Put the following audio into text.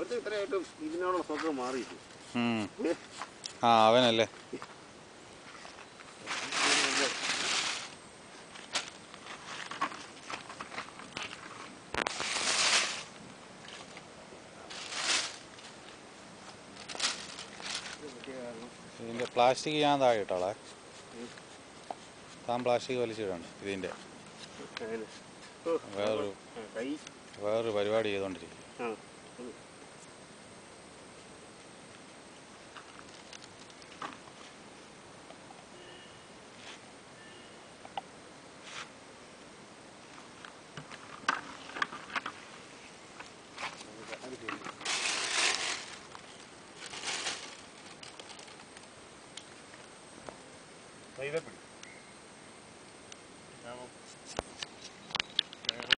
ഒരുത്തൻ ഇത്രയായിട്ടും ഇതിനോടുള്ള സ്വന്തം മാറിയിട്ട് ഉം. ആ അവനല്ലേ ഇതിൻ്റെ പ്ലാസ്റ്റിക് ഞാൻ താഴെ ഇട്ടോളെ താൻ പ്ലാസ്റ്റിക് വലിച്ചിടണ്ട ഇതിൻ്റെ അങ്ങനെ. ഓ, വേറൊരു ആ, കൈ വേറൊരു പരിപാടി ചെയ്തുകൊണ്ടിരിക്കും ആ